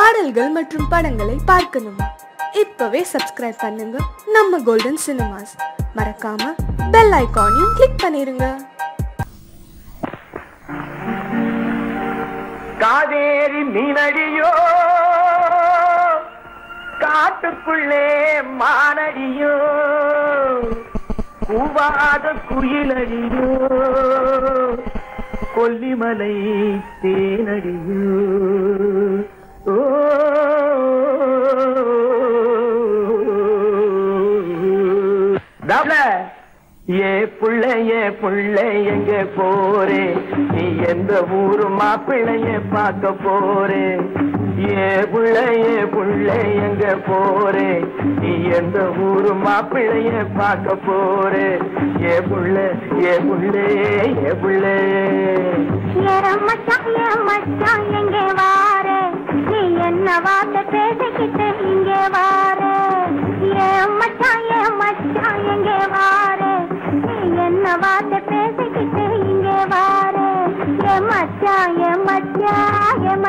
பாடல்கள் மற்றும் படங்களை பார்க்கணுமா இப்பவே சப்ஸ்கிரைப் பண்ணுங்க நம்ம கோல்டன் சினிமாஸ் மறக்காம பெல் ஐகானையும் கிளிக் பண்ணிருங்க காவேரி மீனடியோ காட்டுக்குள்ளே மானடியோ கூவாத குயிலடியோ கொல்லிமலை தேனடியோ ஓ தவள ஏ புள்ள ஏ புள்ள எங்க போறே நீ எந்த ஊரு மாப்பிள்ளைய பார்க்க போறே ஏ புள்ள ஏ புள்ள எங்க போறே நீ எந்த ஊரு மாப்பிள்ளைய பார்க்க போறே ஏ புள்ள ஏ புள்ளே ஏ புள்ளே ஏன் மச்சான் ஏன் மச்சான் எங்கே வாரு நீ என்ன வார்த்தை பேசிக்கிட்டு இங்கே வாரு ஏன் மச்சான் ஏன் மச்சான் எங்கே வாரு நீ என்ன வார்த்தை பேசிக்கிட்டு இங்கே வாரு ஏன் மச்சான் ஏன் மச்சான் ஏன்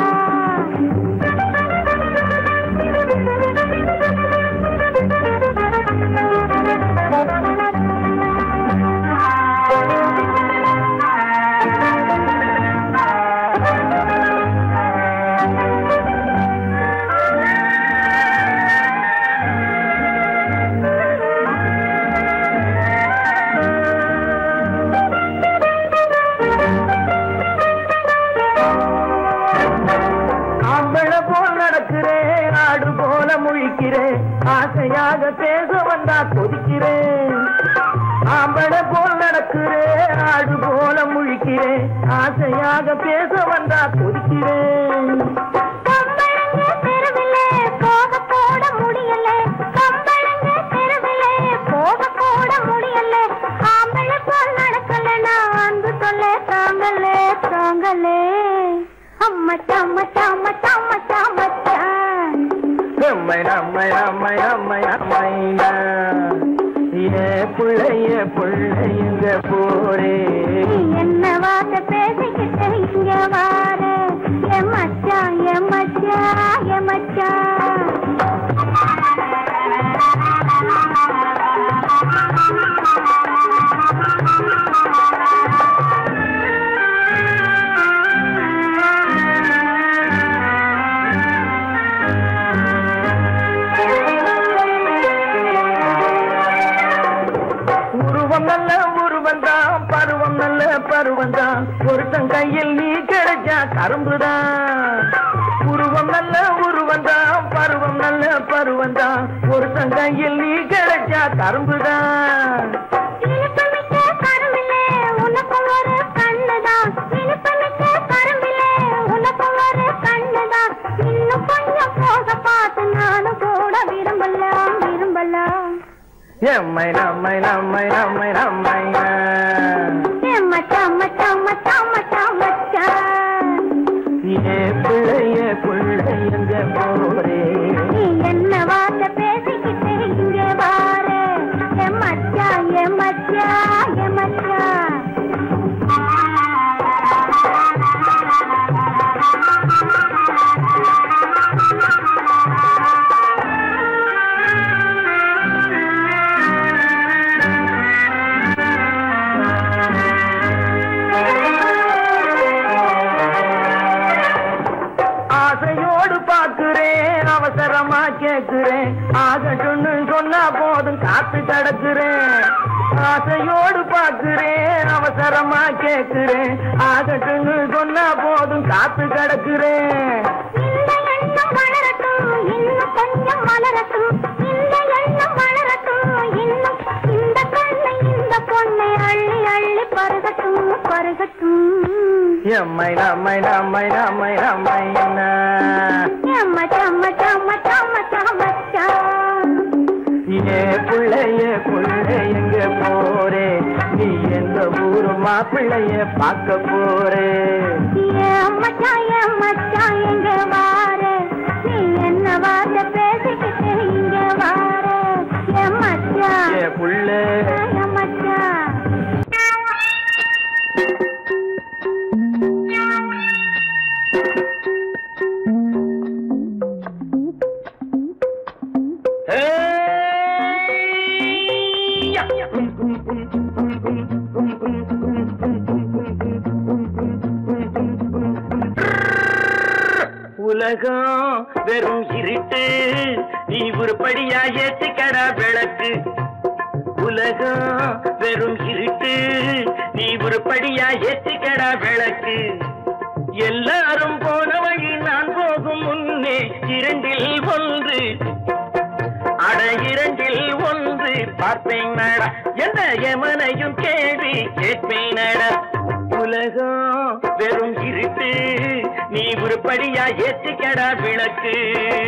ஆம்பள போல் நடக்கிறேன் ஆடு போல முழிக்கிறேன் ஆசையாக பேச வந்தா கொதிக்கிறேன் ஆம்பள போல் நடக்கிறேன் ஆடு போல முழிக்கிறேன் ஆசையாக பேச வந்தா கொதிக்கிறேன் கம்பளங்க தெருவிலே போக கூட முடியல கம்பளங்க தெருவிலே போக கூட முடியல ஆம்பளை போல் நடக்கல நான் அன்பு சொல்ல தாங்களே தாங்களே அம்மச்சா அம்மச்சா அம்மச்சா அம்மச்சா அம்மச்சான் அம்மை அம்மை அம்மை அம்மை அம்மையா ஏ பிள்ளைய பிள்ளைங்க போரே நீ என்ன வார்த்தை பேசிக்கிட்டு இங்க வாரு என் மச்சான் என் மச்சான் என் மச்சான் உருவம் நல்ல உருவம் தான் பருவம் நல்ல பருவம் தான் ஒருத்தன் கையில் நீ கிடைச்சா கரும்புதான் உருவம் நல்ல உருவம் தான் பருவம் நல்ல பருவம் தான் ஒருத்தன் கையில் நீ கிடைச்சா கரும்புதான் இனிப்புமிக்க கரும்பிலே உனக்கு ஒரு கண்ணுதான் இனிப்புமிக்க கரும்பிலே உனக்கு ஒரு கண்ணுதான் இன்னும் கொஞ்சம் போக பார்த்து நானும் கூட விரும்பலாம் விரும்பலாம் எம்மை நம்மை நம்மை நம்மை நம்மை என் மச்சான் மச்சான் மச்சான் மச்சான் மச்சான் ஏ பிள்ளைய பிள்ளை எங்க போரே நீ என்ன வார்த்தை பேசிக்கிட்டு இங்கே வாரு என் மச்சான் என் மச்சான் என் மச்சான் ஆசையோடு பாக்குறேன் அவசரமா கேக்குறேன் ஆகட்டும்னு சொன்னா போதும் காத்து கிடக்குறேன் ஆசையோடு பாக்குறேன் அவசரமா கேக்குறேன் ஆகட்டும்னு சொன்னா போதும் காத்து கிடக்குறேன் இந்த எண்ணம் வளரட்டும் இன்னும் கொஞ்சம் வளரட்டும் இந்த எண்ணம் வளரட்டும் இன்னும் இந்த கண்ணை இந்த பொண்ணை அள்ளி அள்ளி பருகட்டும் பருகட்டும் எம்மை நம்மை நம்மை நம்மை நம்மை என்ன என் மச்சான் மச்சான் மச்சான் மச்சான் மச்சான் ஏ பிள்ளைய பிள்ளை எங்க போறே நீ எந்த ஊரு மாப்பிள்ளைய பார்க்க போறே என் மச்சான் என் மச்சான் எங்க வாரு நீ என்ன வார்த்தை பேசிக்கிட்டு இங்க வாரு என் மச்சான் ஏ புள்ள என் மச்சான் உலகம் வெறும் இருட்டு நீ உருப்படியா ஏத்திக்கடா விளக்கு உலகம் வெறும் இருட்டு நீ உருப்படியா ஏத்திக்கடா விளக்கு எல்லாரும் போன வழி நான் போகும் முன்னே இரண்டில் ஒன்று அட இரண்டில் ஒன்று பார்ப்பேன் நட எந்த எமனையும் கேள்வி கேட்பேன் நட உலகம் வெறும் இருட்டு நீ உருப்படியா ஏத்திக்கடா விளக்கு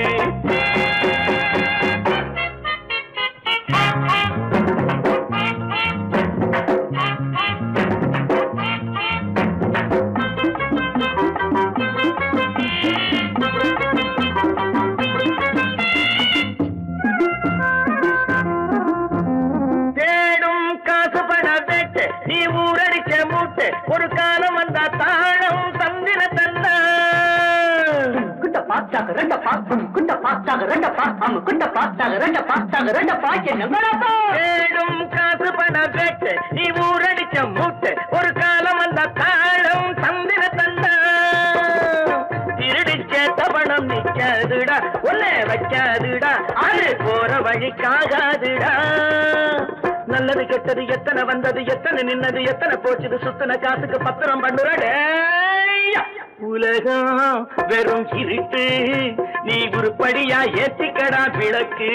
தேடும் காசு பண வேட்டு நீ ஊரடிச்ச மூட்டு ஒரு காலம் வந்தா தாழம் தந்திர தந்தா குண்ட பாச்சாக ரெண்ட பாக்கும் குண்ட பாச்சாக ரெண்ட பாக்காம குண்ட பாச்சாக ரெண்ட பாச்சாக ரெண்ட பாக்க நம்பராப்பா தேடும் காசு பண வேட்டு நீ ஊரடிச்ச மூட்டு ஒரு காலம் வந்தா தாழம் தந்திர தந்தா திருடிச்ச தவணம் நிக்காதுடா ஒன்னே வைக்காதுடா அது போற வழிக்காகாதுடா நல்லது கெட்டது எத்தனை வந்தது எத்தனை நின்னது எத்தனை போச்சுது சுத்தின காசுக்கு பத்திரம் பண்ணுறடே உலகம் வெறும் இருட்டு நீ உருப்படியா ஏத்திக்கடா விளக்கு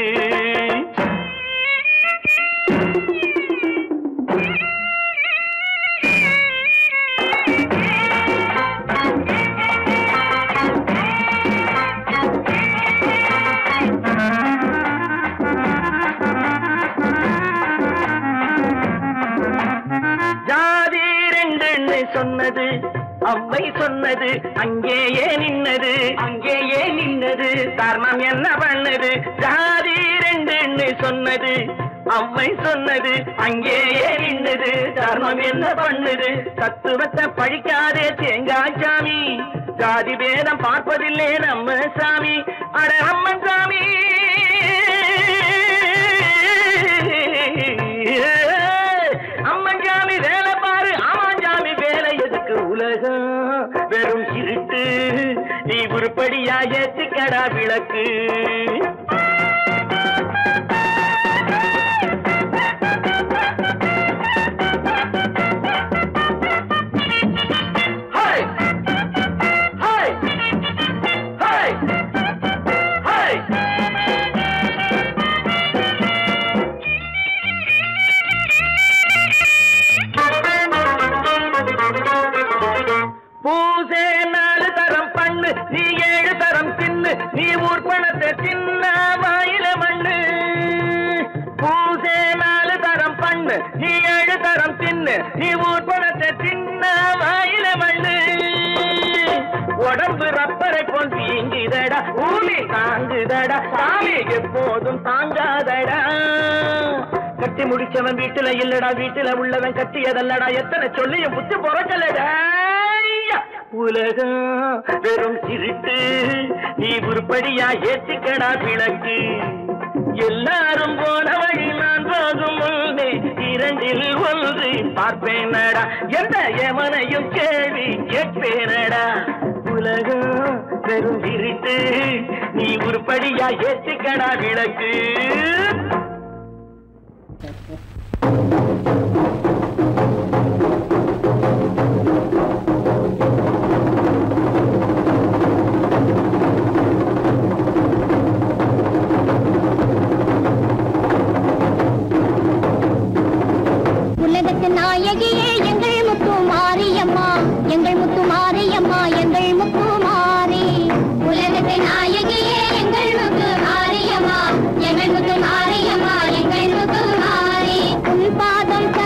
ஜாதி ரெண்டுன்னு சொன்னது அம்மை சொன்னது அங்கேயே நின்னது அங்கேயே நின்னது காரணம் என்ன பண்ணது ஜாதி ரெண்டுன்னு சொன்னது அம்மை சொன்னது அங்கேயே நின்னது தர்மம் என்ன பண்ணுது தத்துவத்தை பழிக்காதே தேங்காய் சாமி ஜாதி பேதம் பார்ப்பதில்லே நம்ம சாமி அட அம்மன் சாமி அம்மன் சாமி வேலை பாரு ஆமான் சாமி வேலை எதுக்கு உலகம் வெறும் இருட்டு நீ உருப்படியா ஏத்திக்கடா விளக்கு ஹாய் ஹாய் ஹாய் ஹாய் பூசே நாலு தரம் பண்ணு நீ ஏழு தரம் தின்னு நீ ஊர் பணத்தை தின்ன வாயில மண்ணு பூசே நாலு தரம் பண்ணு நீ ஏழு தரம் தின்னு நீ ஊர் பணத்தை தின்ன வாயில மண்ணு உடம்பு ரப்பரை போல் வீங்குதடா ஊமி தாங்குதடா சாமி எப்போதும் தாங்காதடா கட்டி முடிச்சவன் வீட்டுல இல்லடா வீட்டுல உள்ளவன் கட்டியதல்லடா எத்தனை சொல்லியும் புத்தி பொறக்கலடா உலகம் வெறும் திருட்டு நீ உருப்படியா ஏத்திக்கடா விளக்கு எல்லாரும் போன வழி நான் போகும் முன்னே இரண்டில் ஒன்று பார்ப்பேனடா எந்த எவனையும் கேள்வி கேட்பேனடா உலகம் வெறும் இருட்டு நீ உருப்படியா ஏத்திக்கடா விளக்கு உலகத்து நாயகியே எங்கள் முத்து மாரியம்மா எங்கள் முத்து மாரியம்மா எங்கள் முத்து மாரி உலகத்து நாயகியே எங்கள் முத்து மாரியம்மா எங்கள் முத்து மாரியம்மா எங்கள் முத்து மாரி உன் பாதம்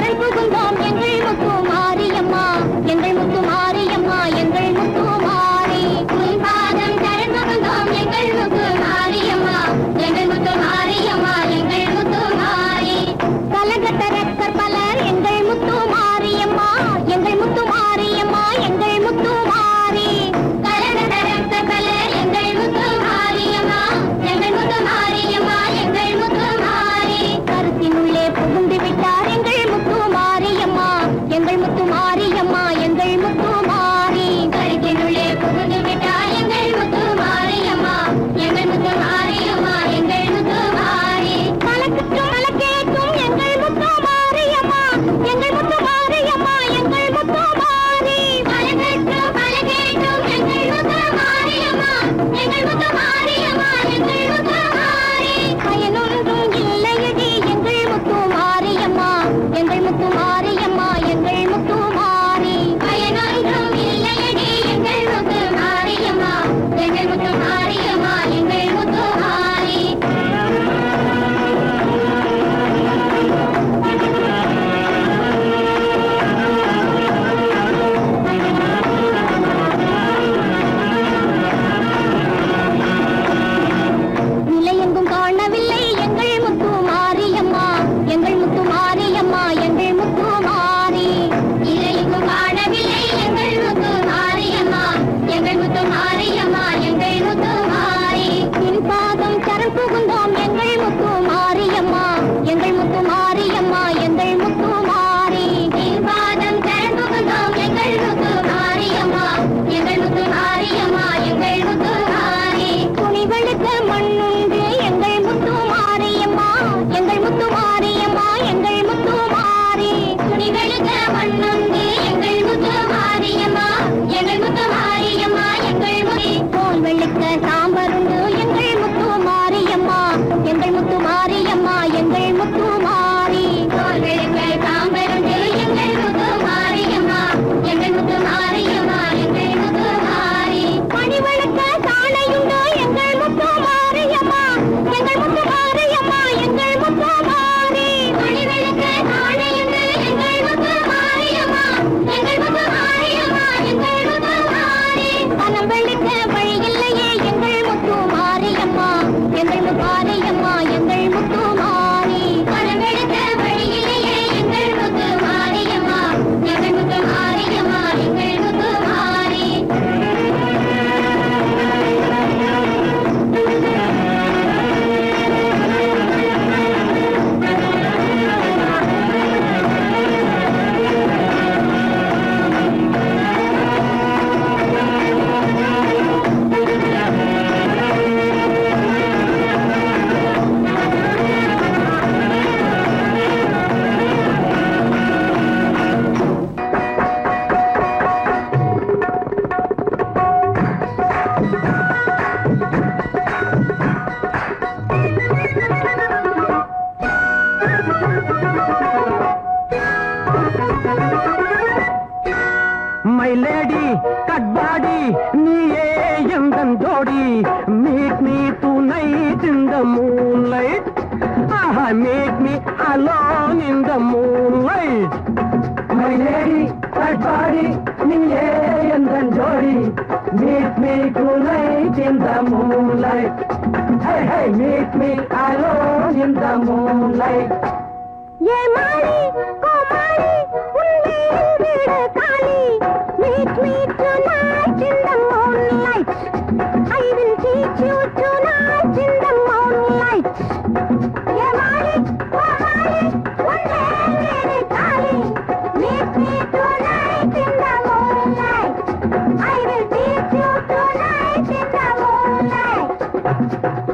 meet me tonight in the moonlight. Ah, meet me alone in the moonlight. My lady, my body, நீயே எந்தன் ஜோடி. Meet me tonight in the moonlight. Hey, hey, meet me alone in the moonlight. ஏ மாறி கோமாளி உன்னை விடு Kali meet me tonight in the moonlight I will teach you tonight in the moonlight ஏ மாறி கோமாளி உன்னை விடு Kali meet me tonight in the moonlight I will teach you tonight in the moonlight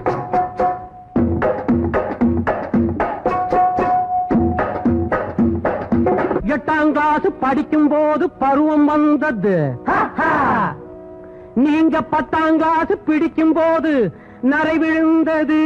எட்டாம் class படிக்கும் போது பருவம் வந்தது நீங்க பத்தாம் கிளாஸ் பிடிக்கும் போது நரை விழுந்தது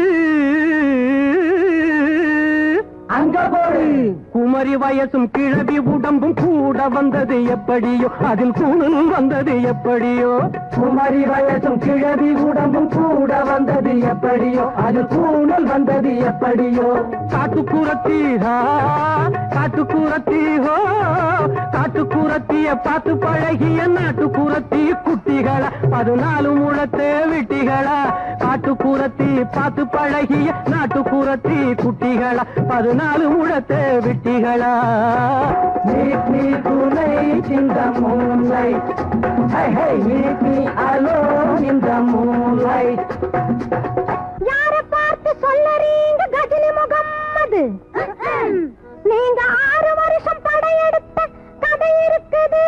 அங்க போடு குமரி வயசும் கிழவி உடம்பும் கூட வந்தது எப்படியோ அதில் கூணல் வந்தது எப்படியோ குமரி வயசும் கிழவி உடம்பும் கூட வந்தது எப்படியோ அதில் கூணல் வந்தது எப்படியோ காட்டுக்குரத்தி காட்டுக்குரத்தி ஹோ காட்டுக்குரத்திய பார்த்து பழகிய நாட்டுக்குரத்தி குட்டிகளா பதினாலு முழத்தே விட்டிகளா காட்டுக்குரத்தி பார்த்து பழகிய நாட்டுக்குரத்தி குட்டிகளா பதினாலு முழத்தே விட்டிகளா Meet me tonight in the moonlight. Hey, hey, meet me alone in the moonlight. யார பார்த்து சொல்லறீங்க கஜினி முகம்மது நீங்க ஆறு வருஷம் படையெடுத்த கதை இருக்குது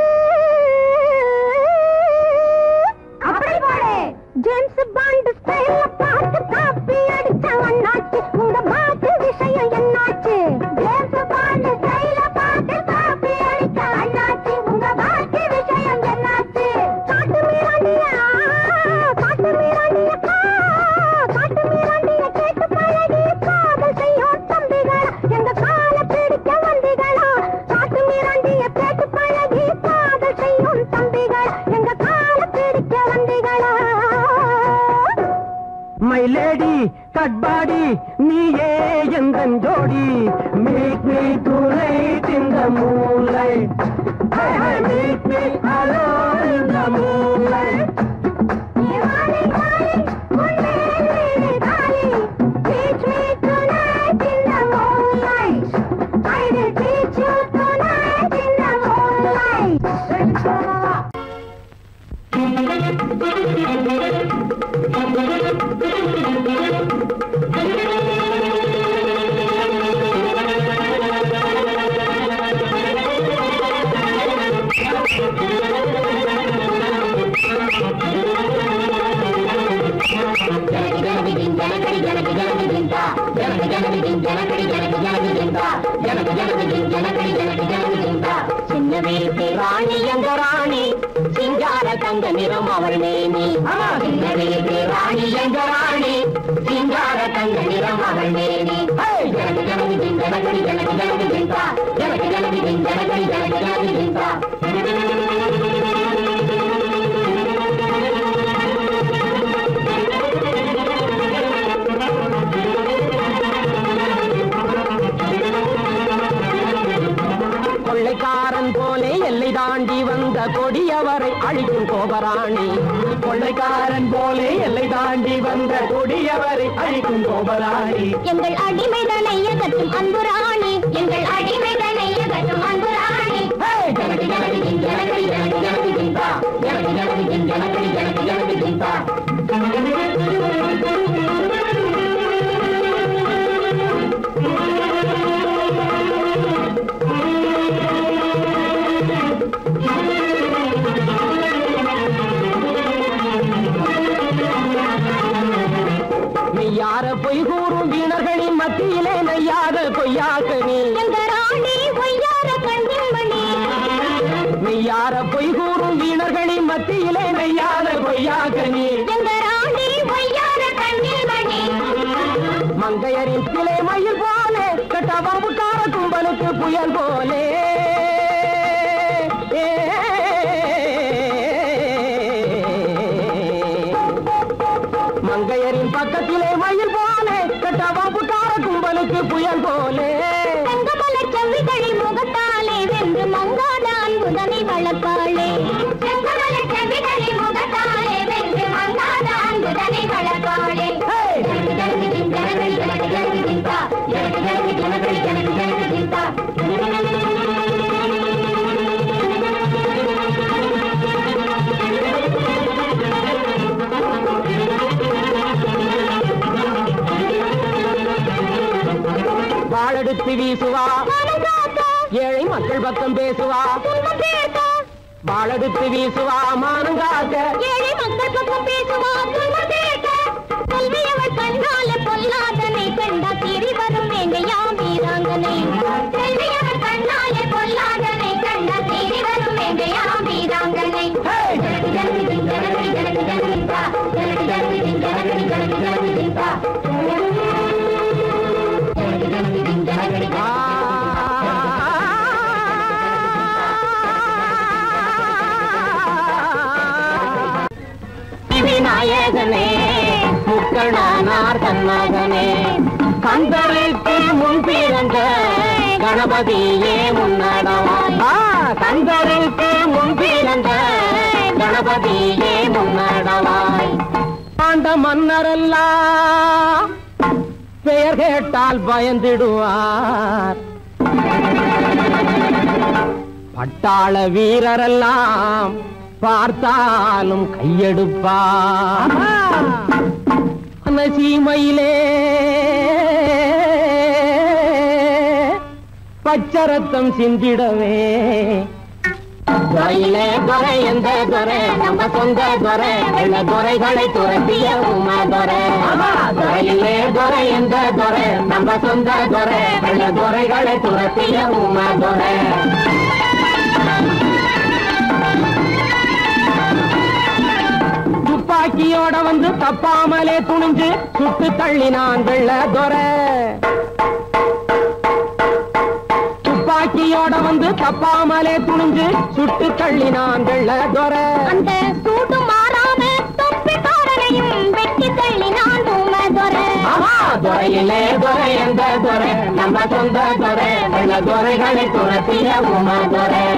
அப்படி போடு ஜேம்ஸ் பாண்ட் ஸ்டைல பார்த்து காப்பி அடிச்ச அண்ணாச்சு உங்க மாத்து விஷயம் என்னாச்சு ஜேம்ஸ் பாண்ட் ஸ்டைல பார்த்து காப்பி அடிச்ச அண்ணாச்சு உங்க மாத்து விஷயம் என்னாச்சு காட்டு மீராண்டியா காட்டு மீராண்டியப்பா காட்டு மீராண்டிய கேட்டு பழகி காதல் செய்யும் தம்பிகளா எங்க கால பிடிக்க வந்திகளா காட்டு மீராண்டிய கேட்டு பழகி காதல் செய்யும் தம்பிகள் எங்க கால பிடிக்க வந்திகளா மை லேடி கட்பாடி நீயே எந்தன் ஜோடி meet me tonight in the moonlight meet me alone in the moonlight காலி காலி உன்னை விடு காலி teach me tonight in the moonlight I will teach you tonight in the moonlight சின்ன வீட்டு ராணி எங்க ராணி சிங்கார தங்க நிறம் அவள் மேனி சின்ன வீட்டு ராணி எங்க ராணி சிங்கார தங்க நிறம் அவள் மேனி ஜனகு ஜனகு ஜின் ஜனகடி ஜனகு ஜனகு ஜிந்தா ஜனகு ஜனகு ஜின் ஜனகடி ஜனகு ஜனகு ஜிந்தா கொள்ளைக்காரன் போலே எல்லை தாண்டி வந்த கொடியவரை அழிக்கும் கோபராணி கொள்ளைக்காரன் போலே எல்லை தாண்டி வந்த கொடியவரை அழிக்கும் கோபராணி எங்கள் அடிமைதனை எகட்டும் அன்பு ராணி எங்கள் அடிமைதனை எகட்டும் அன்பு ராணி ஜனகு ஜனகு ஜின் ஜனகடி ஜனகு ஜனகு ஜிந்தா ஜனகு ஜனகு ஜின் ஜனகடி ஜனகு ஜனகு ஜிந்தா மெய்யார பொய் கூறும் வீணர்களின் மத்தியிலே நெய்யாத பொய்யாக நீ எங்க ராணி பொய்யார கண்ணின் மணி மெய்யார பொய் கூறும் வீணர்களின் மத்தியிலே நெய்யாத பொய்யாக நீ எங்க ராணி பொய்யார கண்ணின் மணி மங்கையரின் சிலை மயில் போலே கட்டவம்புக்கார கும்பலுக்கு புயல் போலே மங்கையரின் பக்கத்திலே மயில் போலே கட்ட வம்புக்கார கும்பலுக்கு புயல் போலே தங்கமல செவ்விதழி முகத்தாலே வென்று மங்காத அன்புதனை வளர்ப்பாளே செங்கமல செவ்விதழி முகத்தாலே வென்று மங்காத அன்புதனை வளர்ப்பாளே Hey! ஜனகி ஜனகி ஜனகி ஜனகி ஜிந்தா ஜனகி ஜனகி ஜனகி ஜனகி ஜனகி ஜிந்தா வாழெடுத்து வீசுவா ஏழை மக்கள் பக்கம் பேசுவா வாழெடுத்து வீசுவா மானங்காக்க ஏழை மக்கள் பக்கம் பேசுவா துன்பம் தீர்க்க கல்வியவள் கண்ணால பொல்லாதனை கண்டா திரி வரும் வேங்கையாம் வீராங்கனை கல்வியவள் கண்ணால பொல்லாதனை கண்டா திரி வரும் வேங்கையாம் வீராங்கனை Hey! ஜனகி ஜனகி ஜனகி ஜனகி ஜனகி ஜனகி ஜனகி ஜனகி ஜனகி ஜனகி ஜிந்தா ஜனகி ஜனகி ஜனகி ஆ. விநாயகனே முக்கணனார் தன்மகனே கந்தருக்கு முன் பிறந்த கணபதியே முன்னடவாய் ஆ, கந்தருக்கு முன் பிறந்த கணபதியே முன்னடவாய் ஆண்ட மன்னரெல்லாம் பெயர் கேட்டால் பயந்திடுவார் பட்டாள வீரரெல்லாம் பார்த்தாலும் கையெடுப்பார் அந்த சீமையிலே பச்சரத்தம் சிந்திடவே துறையிலே துறை எந்த துறை நம்ம சொந்த துறை வெள்ள துறைகளை துரத்திய உமா துறை துறையிலே துறை எந்த துறை நம்ம சொந்த துறை வெள்ள துறைகளை துரத்திய உமா துறை துப்பாக்கியோட வந்து தப்பாமலே துணிஞ்சு சுட்டு தள்ளினான் வெள்ள துறை துப்பாக்கியோட வந்து தப்பாமலே துணிஞ்சு சுட்டு தள்ளினான் வெள்ள துறை அந்த சூடு மாறாம தொப்பிக்காரனையும் வெட்டி தள்ளினான் ஊமதுரை ஆமா, துறையிலே துறை எந்த துறை நம்ம சொந்த துறை வெள்ள துறைகளை துரத்திய உமா துறை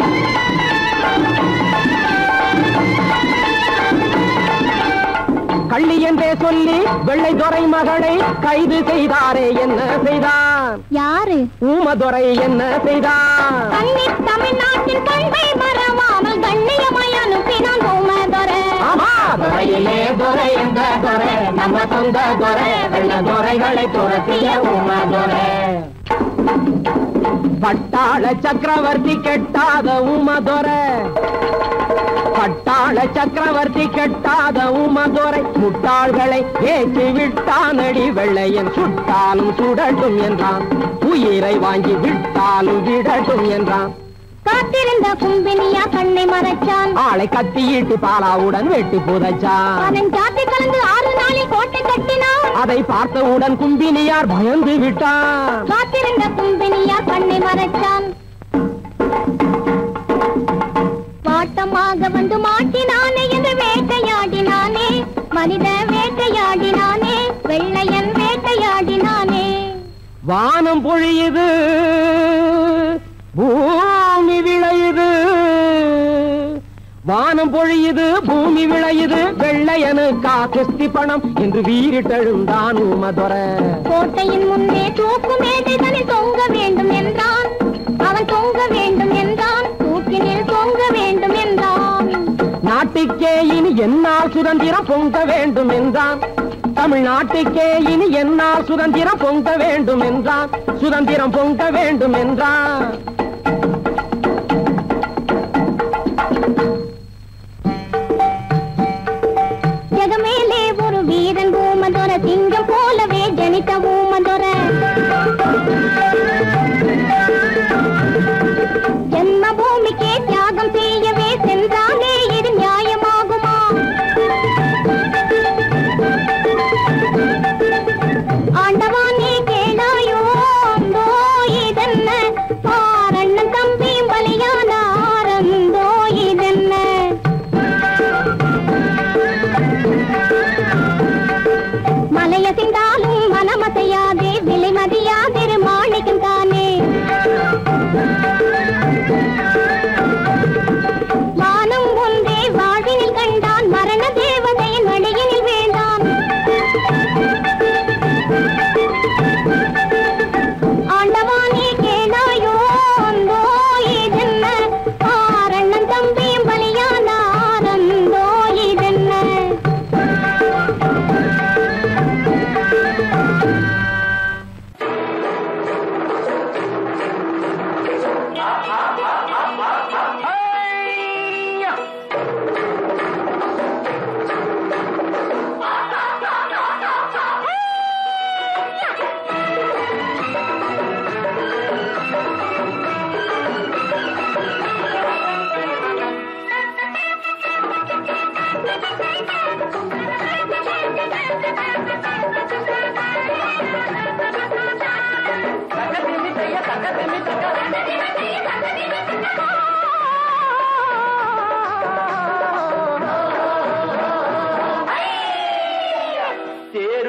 கள்ளி என்றே சொல்லி வெள்ளை துறை மகளை கைது செய்தாரே என்ன செய்தான் யாரு ஊமதுரை என்ன செய்தான் கண்ணி தமிழ்நாட்டின் பண்பை மறவாமல் கண்ணியமாய் அனுப்பினான் ஊமதுரை ஆமா துறையிலே துறை எந்த துறை நம்ம சொந்த துறை வெள்ள துறைகளை துரத்திய உமதுரை பட்டாள சக்கரவர்த்தி கெட்டாத உமதுரை பட்டாள சக்கரவர்த்தி கெட்டாத உமதுரை முட்டாள்களை ஏற்றி விட்டானடி வெள்ளையன் சுட்டாலும் சுடட்டும் என்றான் உயிரை வாங்கி விட்டாலும் விடட்டும் என்றான் காத்திருந்த கும்பினியா கண்ணை மறைச்சான் ஆளை கத்தியிட்டு பாலாவுடன் வெட்டி புதைச்சான் அவன் ஜாத்தி கலந்து ஆறு நாளில் கோட்டை கட்டினான் அதை பார்த்தவுடன் கும்பினியார் பயந்து விட்டான் காத்திருந்த கும்பினியா கண்ணை மறைச்சான் வாட்டமாக வந்து மாட்டினானே என்று வேட்டையாடினானே மனித வேட்டையாடினானே வெள்ளையன் வேட்டையாடினானே வானம் பொழியுது பூமி விளையுது வானம் பொழியுது பூமி விளையுது வெள்ளையனுக்கா கிஸ்தி பணம் என்று வீரிட்டெழுந்தான் உமதுர கோட்டையின் முன்னே தூக்கு மேடைகளில் தொங்க வேண்டும் என்றான் அவன் தொங்க வேண்டும் என்றான் தூக்கினில் தொங்க வேண்டும் என்றான் நாட்டுக்கே இனி என்னால் சுதந்திரம் பொங்க வேண்டும் என்றான் தமிழ்நாட்டுக்கே இனி என்னால் சுதந்திரம் பொங்க வேண்டும் என்றான் சுதந்திரம் பொங்க வேண்டும் என்றான் ஜெகமேலே ஒரு வீரன் பூமதொர சிங்கம் போலவே ஜனித்த பூமதொர ஜென்ம பூமிக்கே தியாகம் செய்யவே சென்றானே இது நியாயமாகுமா ஆண்டவா நீ கேளாயோ அந்தோ இதென்ன பாரண்ணன் தம்பியும் பலியானாரந்தோ இதென்ன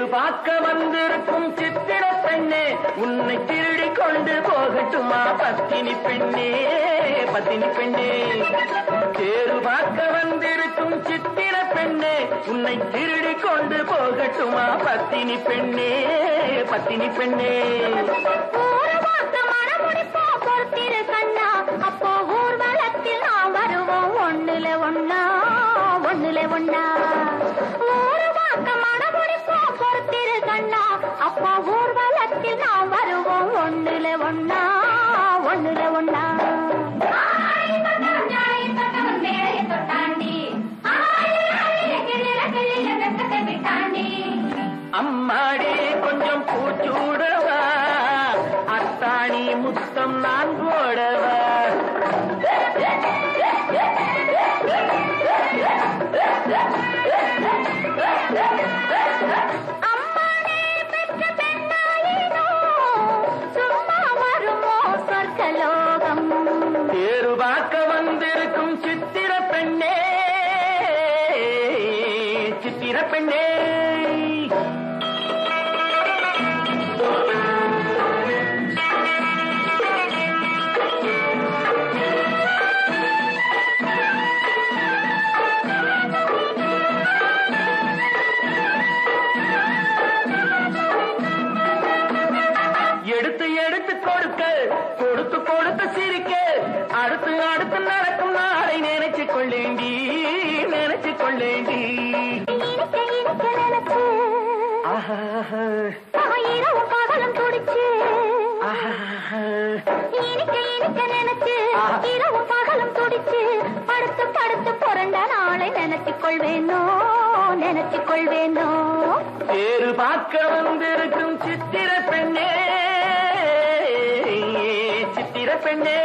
பார்க்க வந்திருக்கும் சித்திர பெண்ணே உன்னை திருடி கொண்டு போகட்டுமா பத்தினி பெண்ணே பத்தினி பெண்ணே தேரு பார்க்க வந்திருக்கும் சித்திர பெண்ணே உன்னை திருடி கொண்டு போகட்டுமா பத்தினி பெண்ணே பத்தினி பெண்ணே ஊரு பார்த்து மணமுடிப்போம் பொறுத்திரு கண்ணா அப்போ ஊர்வலத்தில் நாம் வருவோம் ஒண்ணுல ஒண்ணா ஒண்ணுல ஒண்ணா ஊரு பார்த்து மணமுடிப்போம் பொறுத்திரு கண்ணா அப்போ ஊர்வலத்தில் நாம் வருவோம் ஒண்ணுல ஒண்ணா ஒண்ணுல ஒண்ணா அம்மாடி கொஞ்சம் பூச்சூடவா அத்தாணி முத்தம் நான் போடவா அம்மானே பெற்ற பெண்ணாயினோ சும்மா வருமோ சொர்க்கலோகம் தேரு பார்க்க வந்திருக்கும் சித்திர பெண்ணே சித்திர பெண்ணே எடுத்து எடுத்து கொடுக்க கொடுத்து கொடுத்து சிரிக்க அடுத்து அடுத்து நடக்கும் நாளை நினைச்சு கொள்ளேண்டி நினைச்சு கொள்ளேண்டி இனிக்க இனிக்க நினைச்சு ஆஹா இரவு பகலும் துடிச்சு ஆஹா இனிக்க இனிக்க நினைச்சு இரவு பகலும் துடிச்சு படுத்து படுத்து புரண்ட நாளை நினைச்சுக் கொள்வேனோ நினைச்சுக் கொள்வேனோ தேரு பார்க்க வந்திருக்கும் சித்திர பெண்ணே சித்திர பெண்ணே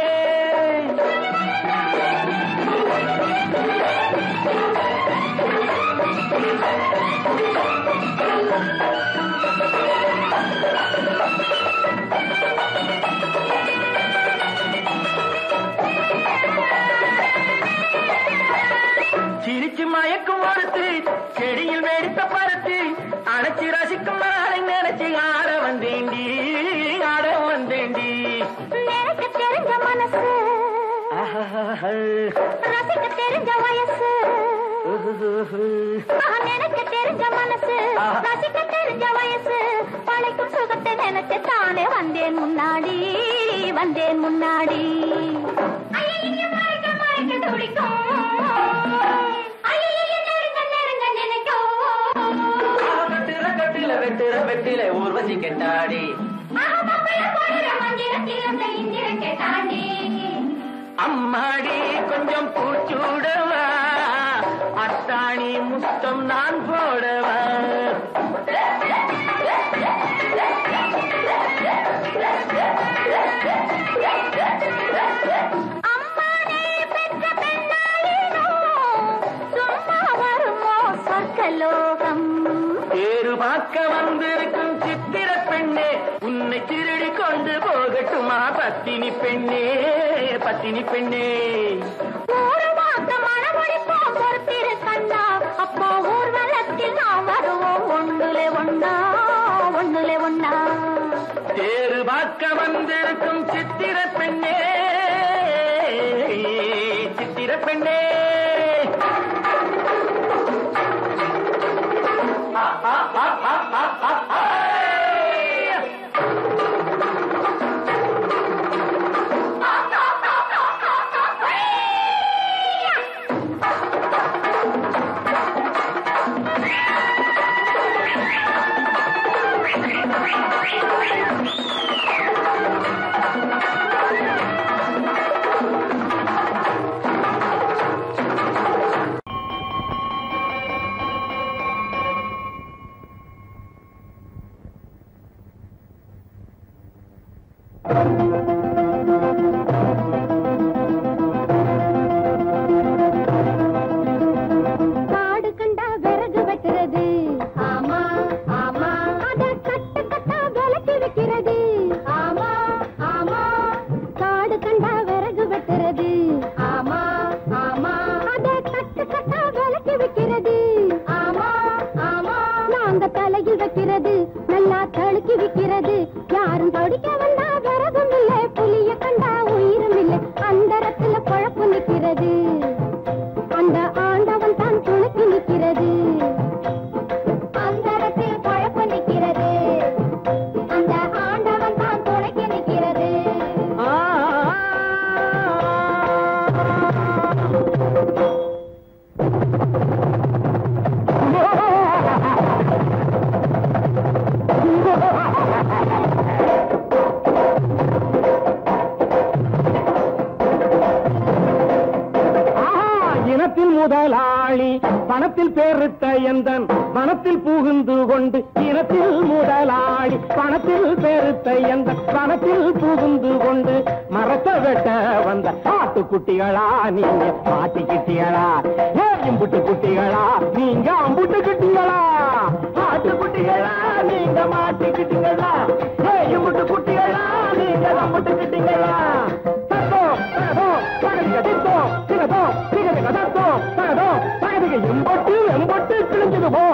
சிரிச்சு மயக்கும் ஒருத்து செடியில் வெடித்த பருத்து அணைச்சி ரசிக்கும் நாளை நினைச்சு ஆட வந்தேண்டி ஆட வந்தேண்டி நினைக்க தெரிஞ்ச மனசு ஆஹா. ரசிக்க தெரிஞ்ச வயசு நான் நினைக்க தெரிஞ்ச மனசு ரசிக்க தெரிஞ்ச வயசு பழைக்கும் சுகத்தை நினைச்சு தானே வந்தேன் முன்னாடி வந்தேன் முன்னாடி ஐயையோ, மயக்க, மயக்க துடிக்கும். ஐயையோ, நெருங்க, நெருங்க நினைக்கும். வெட்டுற கட்டில வெட்டுற வெட்டில ஊர்வசி கெட்டாடி ஆஹா, பப்பைய போடுற மந்திரத்தில் அந்த இந்திரத்தை தாண்டி அம்மாடி கொஞ்சம் பூச்சூடவா அத்தாணி முத்தம் நான் போடவா அம்மானே பெற்ற பெண்ணாயினோ சும்மா வருமோ சொர்க்கலோகம் தேரு பார்க்க வந்திருக்கும் சித்திர பெண்ணே உன்னை திருடி கொண்டு போகட்டுமா பத்தினி பெண்ணே பத்தினி பெண்ணே ஊரு வாக்க மணமுடிப்போம் பொறுத்திரு கண்ணா அப்போ ஊர்வலத்தில் நாம் வருவோம் ஒண்ணுல ஒண்ணா ஒண்ணுல ஒண்ணா தேரு பார்க்க வந்திருக்கும் சித்திர பெண்ணே சித்திர பெண்ணே ஆ, ஆ, ஆ, ஆ, ஆ, ஆ, ஆ. காடு கண்டா விறகு வெட்டுறது ஆமா ஆமா அத கட்டு கட்டா விளக்கி வைக்கிறது ஆமா ஆமா காடு கண்டா விறகு வெட்டுறது ஆமா ஆமா அத கட்டு கட்டா விளக்கி வைக்கிறது ஆமா ஆமா நாங்க தல தலையில் வைக்கிறது நல்லா தழுக்கி விக்கிறது யாரும் தொடிக்க வந்தா விறகும் இல்லை புலிய கண்டா உயிரும் இல்லை அந்தரத்துல குழப்பு நிக்கிறது அந்த ஆண்டவன் தான் துணுக்கி நிக்கிறது அந்தரத்தில் குழப்பு நிக்கிறது அந்த ஆண்டவன் தான் துணைக்கி நிக்கிறது ஆஹா, இனத்தின் முதலாளி பணத்தில் பேரிட்ட எந்தன் பணத்தில் புகுந்து கொண்டு இனத்தில் முதலாளி பணத்தில் பேரிட்ட எந்த பணத்தில் புகுந்து கொண்டு மரத்தை வெட்ட வந்த ஆட்டுக்குட்டிகளா நீங்க மாட்டிக்கிட்டிகளா ஏ இம்புட்டு குட்டிகளா நீங்க அம்புட்டு குட்டிகளா ஆட்டுக்குட்டிகளா நீங்க மாட்டிக்கிட்டீங்களா ஏ இம்புட்டு குட்டிகளா நீங்க அம்புட்டு கிட்டீங்களா தத்தோ தகதோ தகதிக தித்தோ திகதோ திகதிக தத்தோ தகதோ தகதிக எம்பட்டு எம்பட்டு கிழிஞ்சது போ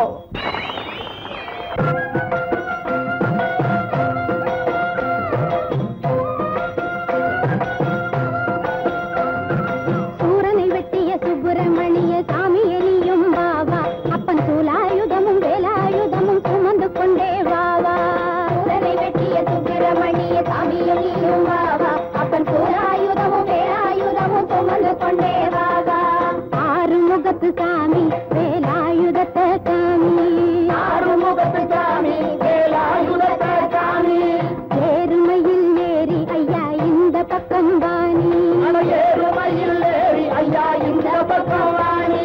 சூரனை வெட்டிய சுப்பிரமணிய சாமி எலியும் வாவா அப்பன் சூலாயுதமும் வேலாயுதமும் சுமந்து கொண்டே வாவா சூரனை வெட்டிய சுப்பிரமணிய சாமி எலியும் வாவா அப்பன் சூலாயுதமும் வேலாயுதமும் சுமந்து கொண்டே வாவா ஆறு முகத்து சாமி வேலாயுதத்த சாமி ஆறு முகத்து சாமி வேலாயுதத்த சாமி ஏறுமையில் ஏறி ஐயா இந்த பக்கம் வாணி ஏறுமையில் ஏறி ஐயா இந்த பக்கம் வாணி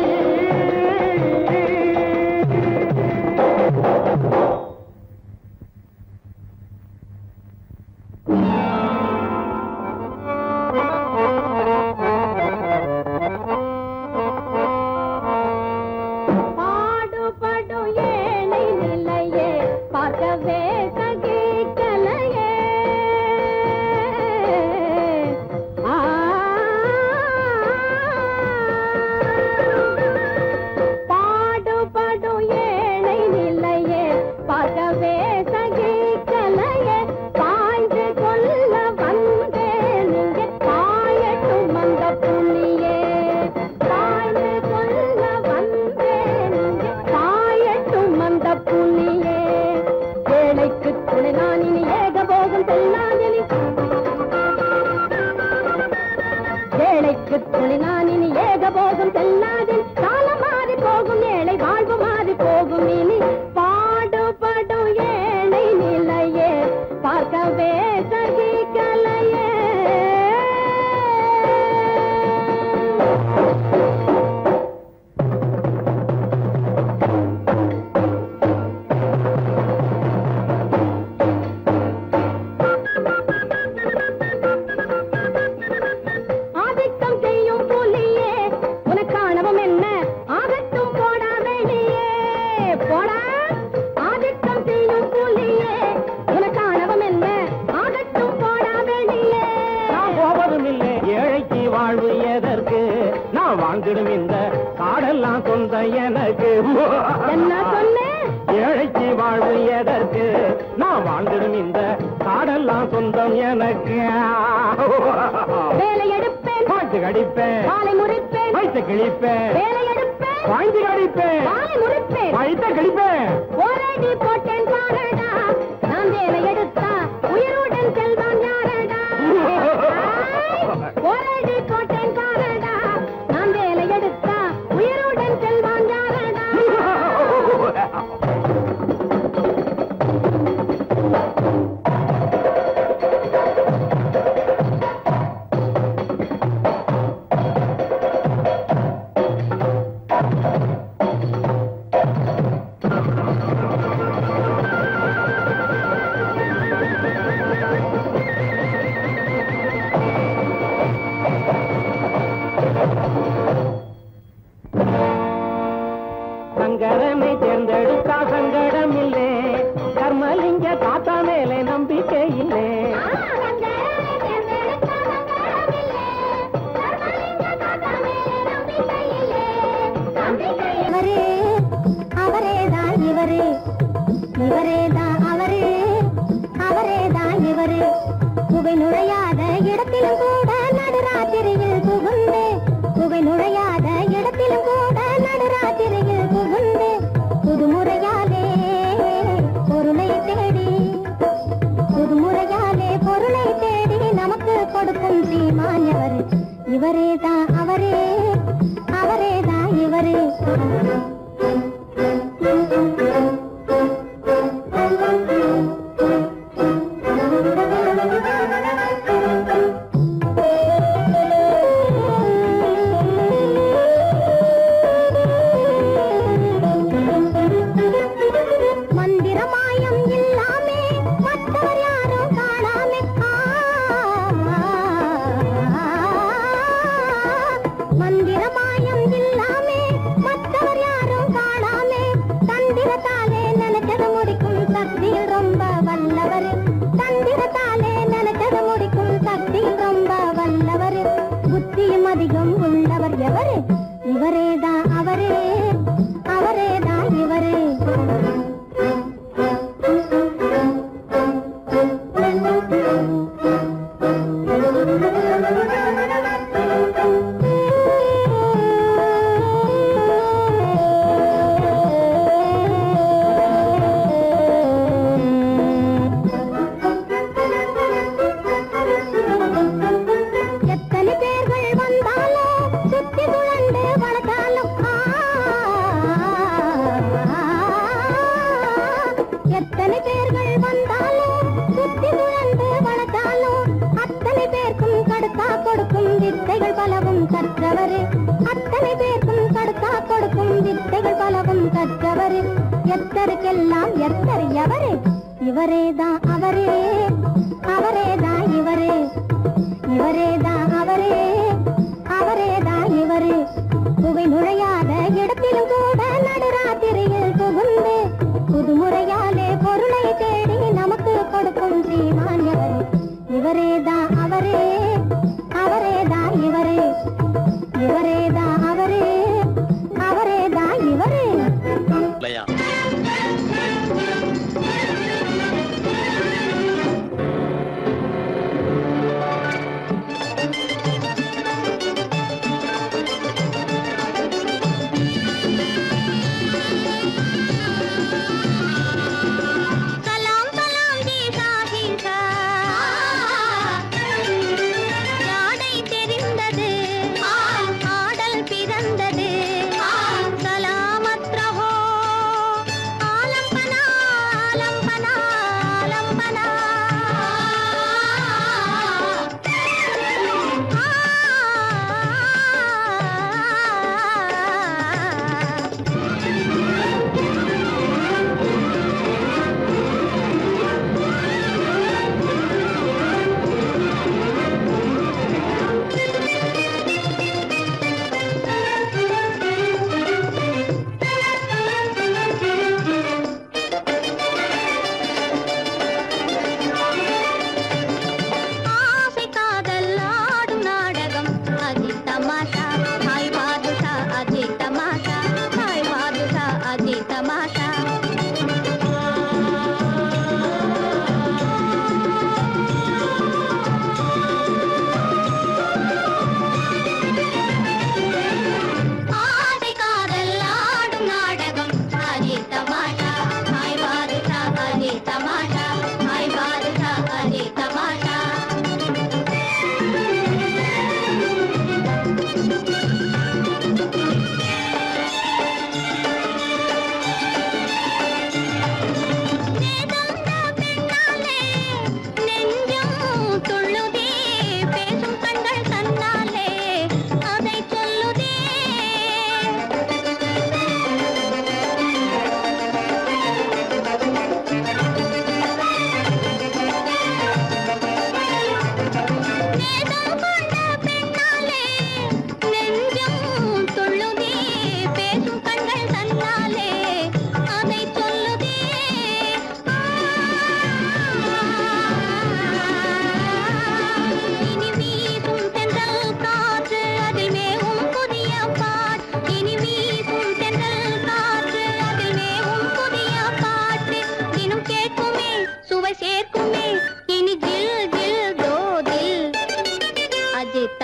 பாடுபடும் ஏழை நிலையே பார்க்கவே சகிக்கலையே ஆ. பாடுபடும் ஏழை நிலையே பார்க்கவே சகிக்கலையே பாய்ந்து கொள்ள வந்தேன் இங்கே பாயட்டும் அந்த புள்ளியே பாய்ந்து கொள்ள வந்தேன் இங்கே பாயட்டும் அந்த புள்ளியே ஏழைக்கு துணை நான் இனி ஏகபோகம் செல்லாதெனி ஏழைக்கு துணை நான் இனி ஏகபோகம் செல்லாதேன் காலம் மாறி போகும் ஏழை வாழ்வு மாறி போகும் இனி பாடுபடும் ஏழை நிலையே பார்க்கவே சகிக்கலையே ஆதிக்கம் செய்யும் புலியே உனக்கானவம் என்ன ஆகட்டும் போடா வெளியே போடா ஆதிக்கம் செய்யும் புலியே உனக்கானவம் என்ன ஆகட்டும் போடா வெளியே நான் போவதும் இல்லை ஏழைக்கு வாழ்வு எதற்கு நான் வாழ்ந்திடும் இந்த காடெல்லாம் சொந்த எனக்கு என்ன சொன்னேன் ஏழைக்கு வாழ்வு எதற்கு நான் வாழ்ந்திடும் இந்த காடெல்லாம் சொந்தம் எனக்கு வேலை எடுப்பேன் பாய்ச்சி கடிப்பேன் காலை முறிப்பேன் வயிற்று கிழிப்பேன் வேலை எடுப்பேன் பாய்ச்சி கடிப்பேன் காலை முறிப்பேன் வயிற்று கிழிப்பேன் போராடி போட்டேன் பாரடா நான் வேலை எடுத்தா உயிருடன் செல்வான் யாரடா போராடி போட்டேன் பாரடா நான் வேலை எடுத்தா உயிருடன் செல்வான் யாரடா ஆ இவரேதான் அவரு அவரேதான் இவரு புகை நுழையாத இடத்திலும் கூட நடுராத்திரியில் புகுந்து புகை நுழையாத இடத்திலும் கூட நடுராத்திரியில் புகுந்து புதுமுறையாலே பொருளை தேடி புதுமுறையாலே பொருளை தேடி நமக்கு கொடுக்கும் சீமான் எவரு இவரேதான் அவரே அவரேதான் இவரு மந்திரமாயம் இல்லாமே மற்றவர் யாரும் காணாமே ஆ, மந்திரமாயம் இல்லாமே மற்றவர் யாரும் காணாமே தந்திரத்தாலே நினைச்சது முடிக்கும் சக்தியில் ரொம்ப வல்லவர் தந்திரத்தாலே நினைச்சது முடிக்கும் சக்தியில் ரொம்ப வல்லவர் புத்தியும் அதிகம் உள்ளவர் எவரு இவரேதான் அவரே அவரேதான் இவரு எத்தனை பேர்கள் வந்தாலும் சுத்தி சுழண்டு வளர்த்தாலும் எத்தனை பேர்கள் வந்தாலும் சுத்தி சுழண்டு வளர்த்தாலும் அத்தனை பேருக்கும் கடுக்கா கொடுக்கும் வித்தைகள் பலவும் கற்றவர் அத்தனை பேருக்கும் கடுக்கா கொடுக்கும் வித்தைகள் பலவும் கற்றவர் எத்தருக்கெல்லாம் எத்தர் எவரு இவரேதான் அவரே அவரேதான் இவரே இவரேதான் அவரே அவரேதான் இவரு புகை நுழையாத இடத்திலும் கூட நடுராத்திரியில் புகுந்து புதுமுறையாலே பொருளை தேடி நமக்கு கொடுக்கும் ஸ்ரீமான் எவரு இவரேதான் அவரே அவரேதான் இவரு இவரேதான் அவரே அவரேதான் இவரு இல்லையா ஆ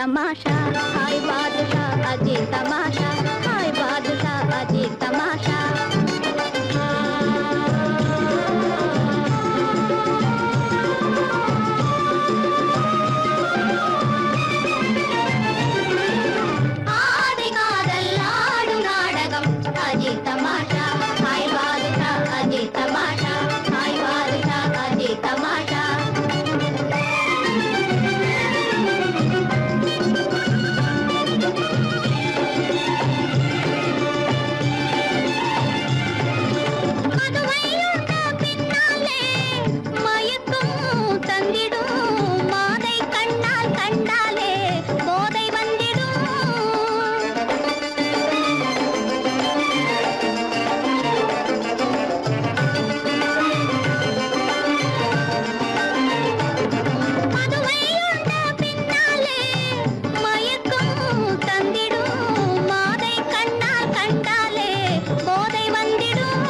तमाशा हाय बादशाह अजीब तमाशा हाय बादशाह अजीब तमाशा ஆதி காதல் ஆடும் நாடகம் அஜித் தமாஷா ஹாய் பாதுஷா அஜித் தமாஷா ஹாய் பாதுஷா அஜித் தமாஷா மதுவையுண்ட பின்னாலே மயக்கம் தந்திடும் மாதை கண்ணால் கண்டாலே போதை வந்திடும் மதுவையுண்ட பின்னாலே மயக்கம் தந்திடும் மாதை கண்ணால் கண்டாலே போதை வந்திடும்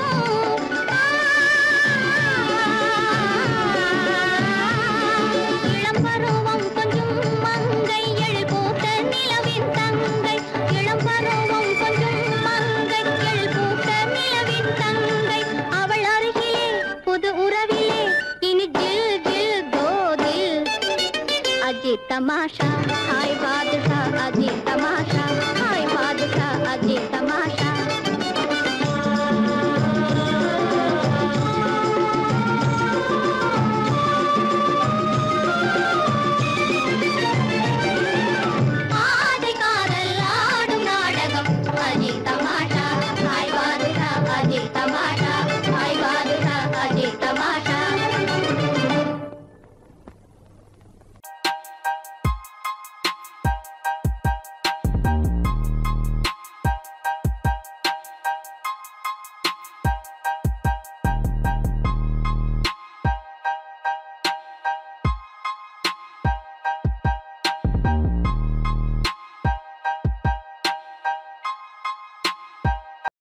இளம்பருவம் கொஞ்சம் மங்கை எழில் பூத்த நிலவின் தங்கை இளம்பருவம் கொஞ்சம் மங்கை எழில் பூத்த நிலவின் தங்கை அவள் அருகிலே புது உறவிலே இனி ஜில் ஜில் கோதில் அஜித் தமாஷா